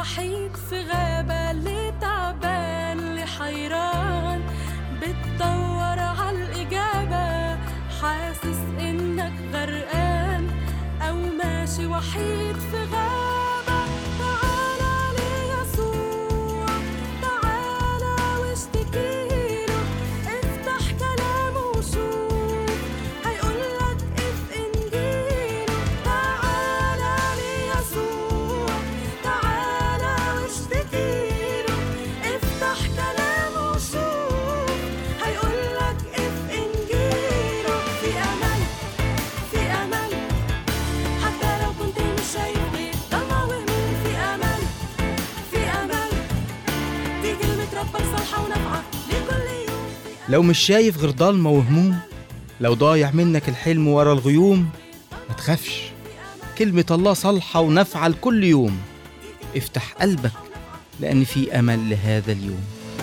وحيد في غابة اللي تعبان اللي حيران بتدور عالإجابة حاسس إنك غرقان أو ماشي وحيد في غابة تعالى ليسوع تعالى واشتكيله افتح كلامه وشوف هيقولك اف انجيله تعالى ليسوع تعالى واشتكيله افتح كلامه وشوف هيقولك اف انجيله في امل في امل حتى لو كنت مش شايف غير ضلمة وهموم في امل في امل دي كلمة ربك صالحة ونافعة لكل يوم لو مش شايف غير ضلمة وهموم لو ضايع منك الحلم ورا الغيوم ما تخافش كلمة الله صالحة ونافعة لكل يوم افتح قلبك لأن في أمل لهذا اليوم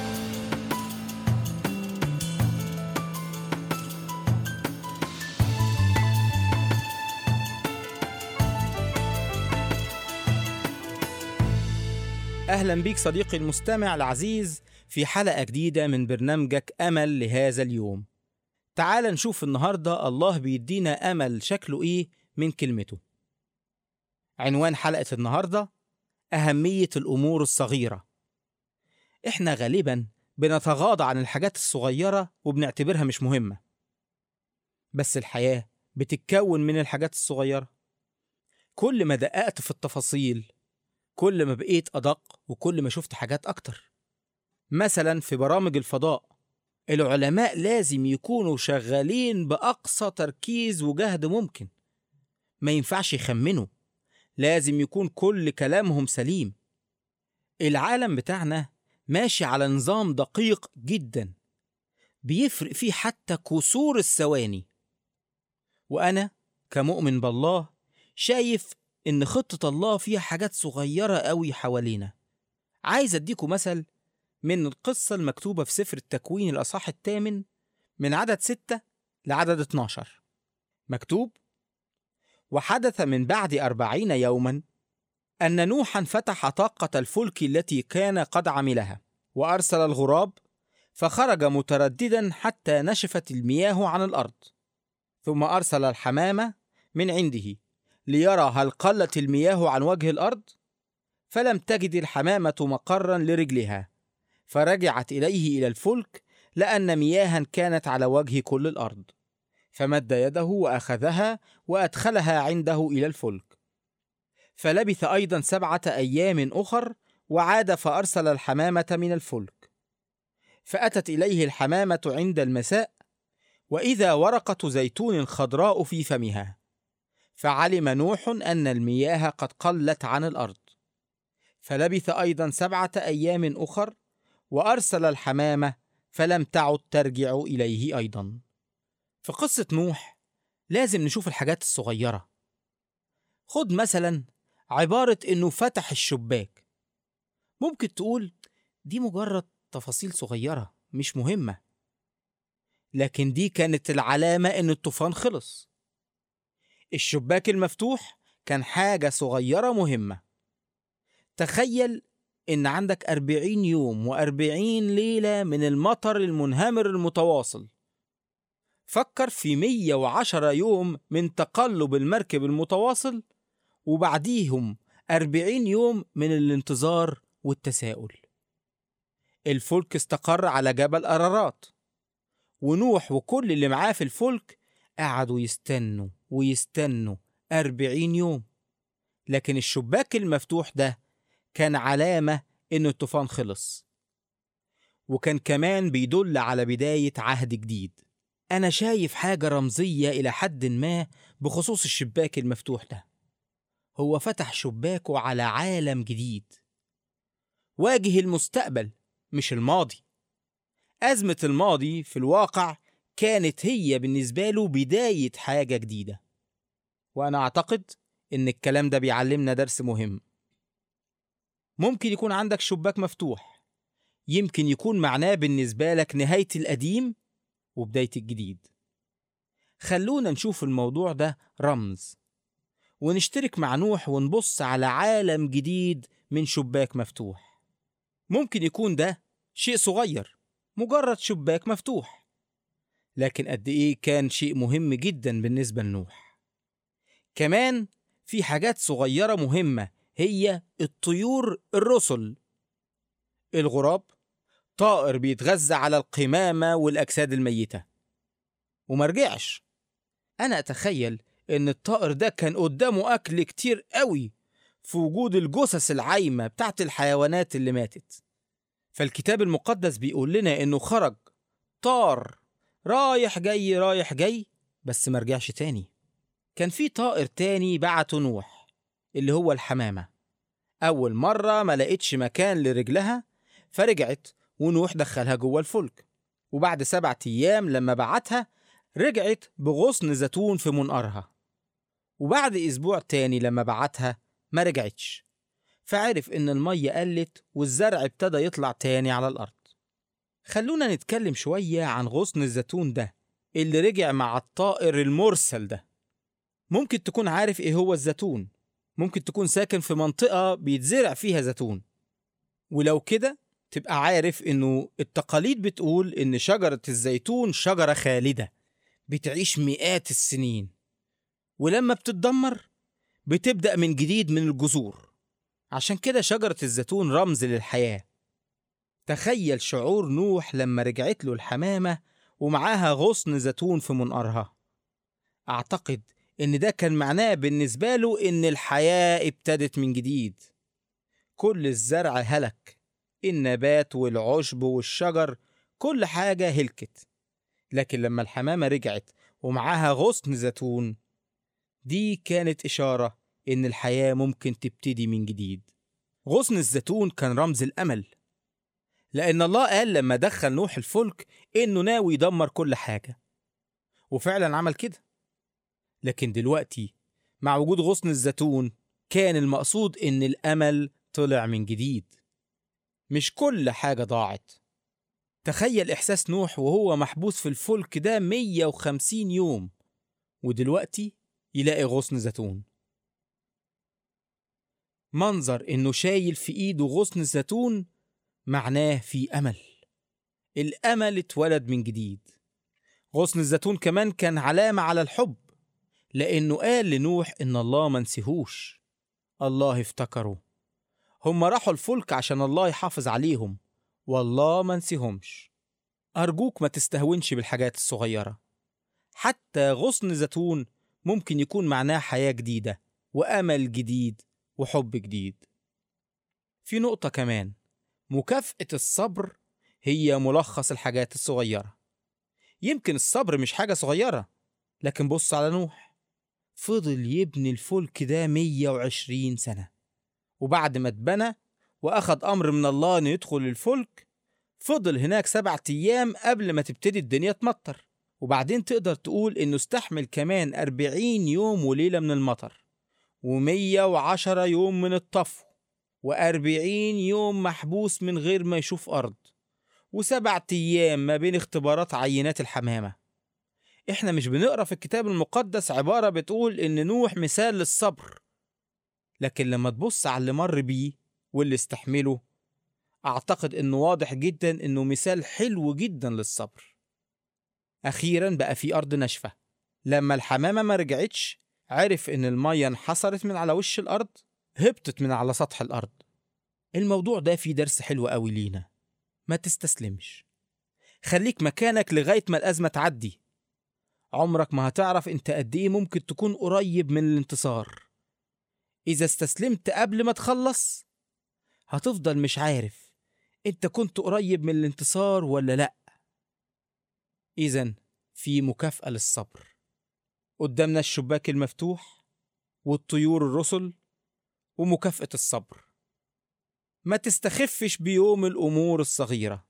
أهلا بيك صديقي المستمع العزيز في حلقة جديدة من برنامجك أمل لهذا اليوم تعال نشوف النهاردة الله بيدينا أمل شكله إيه من كلمته عنوان حلقة النهاردة أهمية الأمور الصغيرة إحنا غالبا بنتغاضى عن الحاجات الصغيرة وبنعتبرها مش مهمة بس الحياة بتتكون من الحاجات الصغيرة كل ما دققت في التفاصيل كل ما بقيت أدق وكل ما شفت حاجات أكتر مثلا في برامج الفضاء العلماء لازم يكونوا شغالين بأقصى تركيز وجهد ممكن ما ينفعش يخمنوا لازم يكون كل كلامهم سليم العالم بتاعنا ماشي على نظام دقيق جدا بيفرق فيه حتى كسور الثواني وأنا كمؤمن بالله شايف إن خطة الله فيها حاجات صغيرة قوي حوالينا عايز أديكم مثل من القصة المكتوبة في سفر التكوين الأصحاح الثامن من عدد ستة لعدد 12 مكتوب وحدث من بعد أربعين يوما أن نوحا فتح طاقة الفلك التي كان قد عملها وأرسل الغراب فخرج مترددا حتى نشفت المياه عن الأرض ثم أرسل الحمامة من عنده ليرى هل قلت المياه عن وجه الأرض فلم تجد الحمامة مقرا لرجلها فرجعت إليه إلى الفلك لأن مياها كانت على وجه كل الأرض فمد يده وأخذها وأدخلها عنده إلى الفلك فلبث أيضا سبعة أيام أخر وعاد فأرسل الحمامة من الفلك فأتت إليه الحمامة عند المساء وإذا ورقة زيتون خضراء في فمها فعلم نوح أن المياه قد قلت عن الأرض فلبث أيضا سبعة أيام أخر وأرسل الحمامة فلم تعد ترجع إليه أيضا في قصة نوح لازم نشوف الحاجات الصغيرة خد مثلا عبارة إنه فتح الشباك ممكن تقول دي مجرد تفاصيل صغيرة مش مهمة لكن دي كانت العلامة إن الطوفان خلص الشباك المفتوح كان حاجة صغيرة مهمة تخيل إن عندك أربعين يوم وأربعين ليلة من المطر المنهمر المتواصل فكر في مية وعشرة يوم من تقلب المركب المتواصل وبعديهم أربعين يوم من الانتظار والتساؤل الفلك استقر على جبل أرارات ونوح وكل اللي معاه في الفلك قعدوا يستنوا ويستنوا أربعين يوم لكن الشباك المفتوح ده كان علامة إن الطوفان خلص وكان كمان بيدل على بداية عهد جديد أنا شايف حاجة رمزية إلى حد ما بخصوص الشباك المفتوح ده هو فتح شباكه على عالم جديد واجه المستقبل مش الماضي أزمة الماضي في الواقع كانت هي بالنسبة له بداية حاجة جديدة وأنا أعتقد إن الكلام ده بيعلمنا درس مهم ممكن يكون عندك شباك مفتوح يمكن يكون معناه بالنسبة لك نهاية القديم وبداية الجديد خلونا نشوف الموضوع ده رمز ونشترك مع نوح ونبص على عالم جديد من شباك مفتوح ممكن يكون ده شيء صغير مجرد شباك مفتوح لكن قد إيه كان شيء مهم جدا بالنسبة لنوح كمان في حاجات صغيرة مهمة هي الطيور الرسل الغراب طائر بيتغذى على القمامة والأجساد الميتة ومرجعش أنا أتخيل إن الطائر ده كان قدامه أكل كتير قوي في وجود الجثث العايمة بتاعت الحيوانات اللي ماتت فالكتاب المقدس بيقول لنا إنه خرج طار رايح جاي رايح جاي بس مرجعش تاني كان في طائر تاني بعته نوح اللي هو الحمامة أول مرة ما لقيتش مكان لرجلها فرجعت ونوح دخلها جوه الفلك وبعد سبعة أيام لما بعتها رجعت بغصن زيتون في منقارها وبعد أسبوع تاني لما بعتها ما رجعتش فعرف إن المية قلت والزرع ابتدى يطلع تاني على الأرض خلونا نتكلم شوية عن غصن الزيتون ده اللي رجع مع الطائر المرسل ده ممكن تكون عارف إيه هو الزيتون ممكن تكون ساكن في منطقة بيتزرع فيها زيتون ولو كده تبقى عارف إنه التقاليد بتقول إن شجرة الزيتون شجرة خالدة بتعيش مئات السنين ولما بتتدمر بتبدأ من جديد من الجذور عشان كده شجرة الزيتون رمز للحياة تخيل شعور نوح لما رجعت له الحمامة ومعاها غصن زيتون في منقارها أعتقد إن ده كان معناه بالنسبة له إن الحياة ابتدت من جديد كل الزرع هلك النبات والعشب والشجر كل حاجة هلكت لكن لما الحمامة رجعت ومعاها غصن زيتون دي كانت إشارة إن الحياة ممكن تبتدي من جديد غصن الزيتون كان رمز الأمل لأن الله قال لما دخل نوح الفلك إنه ناوي يدمر كل حاجة وفعلا عمل كده لكن دلوقتي مع وجود غصن الزيتون كان المقصود إن الأمل طلع من جديد مش كل حاجة ضاعت تخيل إحساس نوح وهو محبوس في الفلك ده 150 يوم ودلوقتي يلاقي غصن زيتون منظر إنه شايل في إيده غصن الزيتون معناه في أمل الأمل اتولد من جديد غصن الزيتون كمان كان علامة على الحب لأنه قال لنوح إن الله منسيهوش الله افتكره هم راحوا الفلك عشان الله يحافظ عليهم والله ما نسيهمش أرجوك ما تستهونش بالحاجات الصغيرة حتى غصن زيتون ممكن يكون معناه حياة جديدة وأمل جديد وحب جديد في نقطة كمان مكافأة الصبر هي ملخص الحاجات الصغيرة يمكن الصبر مش حاجة صغيرة لكن بص على نوح فضل يبني الفلك ده 120 سنة وبعد ما اتبنى وأخد أمر من الله إنه يدخل الفلك فضل هناك سبعة أيام قبل ما تبتدي الدنيا تمطر وبعدين تقدر تقول إنه استحمل كمان أربعين يوم وليلة من المطر ومية وعشرة يوم من الطفو وأربعين يوم محبوس من غير ما يشوف أرض وسبعة أيام ما بين اختبارات عينات الحمامة إحنا مش بنقرأ في الكتاب المقدس عبارة بتقول إن نوح مثال للصبر لكن لما تبص على اللي مر بيه واللي استحمله أعتقد إنه واضح جدا إنه مثال حلو جدا للصبر أخيرا بقى في أرض ناشفة لما الحمامة ما رجعتش عرف إن المية انحصرت من على وش الأرض هبطت من على سطح الأرض الموضوع ده فيه درس حلو قوي لينا ما تستسلمش خليك مكانك لغاية ما الأزمة تعدي عمرك ما هتعرف انت قد ايه ممكن تكون قريب من الانتصار إذا استسلمت قبل ما تخلص هتفضل مش عارف انت كنت قريب من الانتصار ولا لأ إذا في مكافأة للصبر قدامنا الشباك المفتوح والطيور الرسل ومكافأة الصبر ما تستخفش بيوم الأمور الصغيرة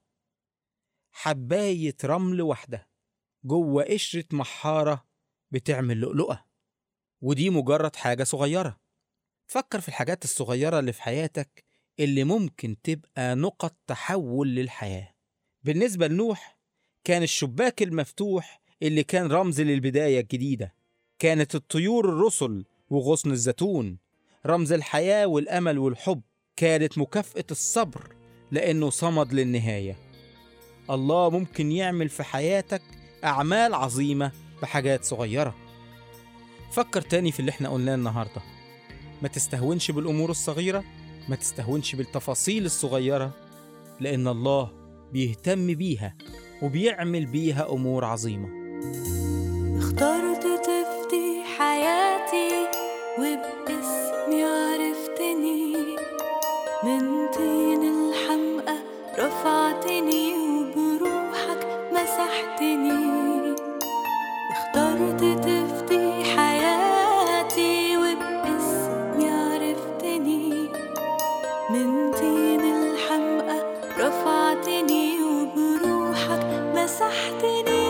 حباية رمل واحدة جوه قشرة محارة بتعمل لؤلؤة ودي مجرد حاجة صغيرة فكر في الحاجات الصغيرة اللي في حياتك اللي ممكن تبقى نقط تحول للحياة بالنسبة لنوح كان الشباك المفتوح اللي كان رمز للبداية الجديدة كانت الطيور الرسل وغصن الزيتون رمز الحياة والأمل والحب كانت مكافأة الصبر لأنه صمد للنهاية الله ممكن يعمل في حياتك أعمال عظيمة بحاجات صغيرة فكر تاني في اللي احنا قلناه النهاردة ما تستهونش بالأمور الصغيرة ما تستهونش بالتفاصيل الصغيرة لأن الله بيهتم بيها وبيعمل بيها أمور عظيمة اخترت تفدي حياتي وباسمي عرفتني من طين الحمقى رفعتني وبروحك مسحتني اخترت تفدي حياتي وباسمي عرفتني من طين الحمقى رفعتني وبروحك مسحتني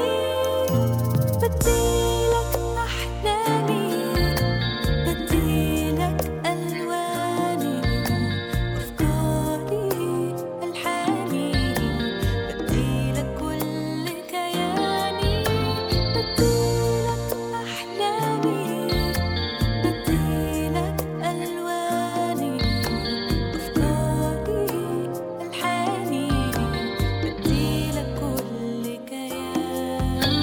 بديلك أحلامي بديلك ألواني أفكاري ألحاني بديلك كل كياني بديلك أحلامي بديلك ألواني أفكاري ألحاني بديلك كل كياني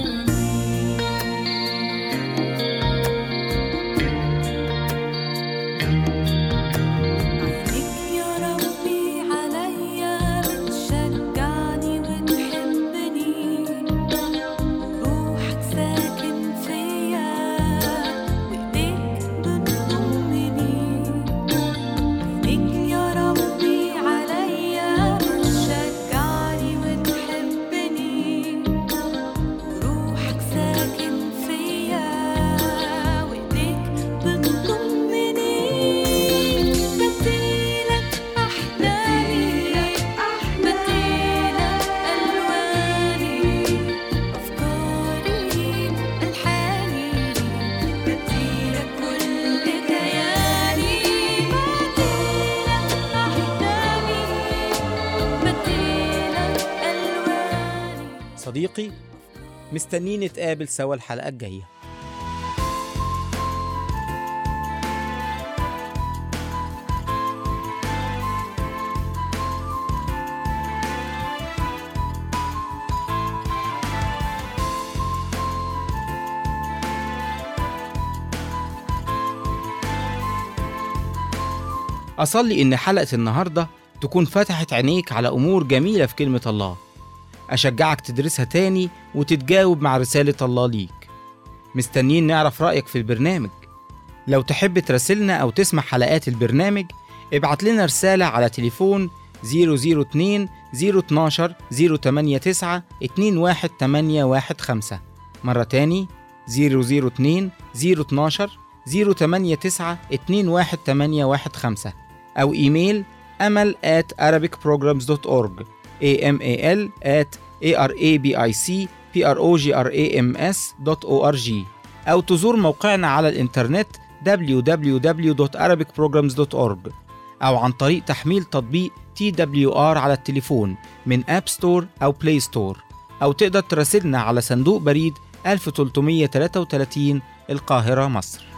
عينيك يا ربي عليا بتشجعني وتحبني وروحك ساكن فيا وايديك بتضمني عينيك يا ربي عليا بتشجعني وتحبني وروحك ساكن فيا وايديك بتضمني بديلك احلامي بديلك الواني افكاري الحاني بديلك كل كياني بديلك احلامي بديلك الواني صديقي مستنيين نتقابل سوا الحلقة الجاية أصلي إن حلقة النهاردة تكون فتحت عينيك على أمور جميلة في كلمة الله أشجعك تدرسها تاني وتتجاوب مع رسالة الله ليك مستنيين نعرف رأيك في البرنامج لو تحب تراسلنا أو تسمع حلقات البرنامج ابعت لنا رسالة على تليفون 002 012 089 21815 مرة تاني 002 012 089 21815 أو إيميل أمل at arabicprograms.org amal at arabicprograms.org أو تزور موقعنا على الإنترنت www.arabicprograms.org أو عن طريق تحميل تطبيق TWR على التليفون من أب ستور أو بلاي ستور أو تقدر تراسلنا على صندوق بريد 1333 القاهرة مصر